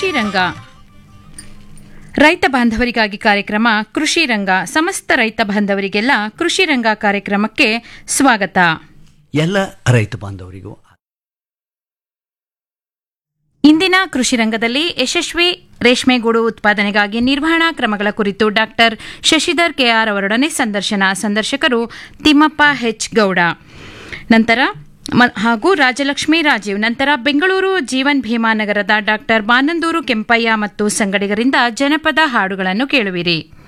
ಕೃಷಿ ರಂಗ ರೈತ ಬಾಂಧವರಿಗಾಗಿ ಕಾರ್ಯಕ್ರಮ ಕೃಷಿ ರಂಗ ಸಮಸ್ತ ರೈತ ಬಾಂಧವರಿಗೆಲ್ಲ ಕೃಷಿ ರಂಗ ಕಾರ್ಯಕ್ರಮಕ್ಕೆ ಸ್ವಾಗತ ಎಲ್ಲ ರೈತ ಬಾಂಧವರಿಗೂ ಇಂದಿನ ಕೃಷಿ ರಂಗದಲ್ಲಿ ಯಶಸ್ವಿ ರೇಷ್ಮೆಗೂಡು ಉತ್ಪಾದನೆಗಾಗಿ ನಿರ್ವಹಣಾ ಕ್ರಮಗಳ ಕುರಿತು ಡಾಕ್ಟರ್ ಶಶಿಧರ್ ಕೆಆರ್ ಅವರೊಡನೆ ಸಂದರ್ಶನ ಸಂದರ್ಶಕರು ತಿಮ್ಮಪ್ಪ ಹೆಚ್ ಗೌಡ ನಂತರ ಮ- ಹಾಗೂ ರಾಜಲಕ್ಷ್ಮಿ ರಾಜೀವ್ ನಂತರ ಬೆಂಗಳೂರು ಜೀವನ್ ಭೀಮಾನಗರದ ಡಾಕ್ಟರ್ ಬಾನಂದೂರು ಕೆಂಪಯ್ಯ ಮತ್ತು ಸಂಗಡಿಗರಿಂದ ಜನಪದ ಹಾಡುಗಳನ್ನು ಕೇಳುವಿರಿ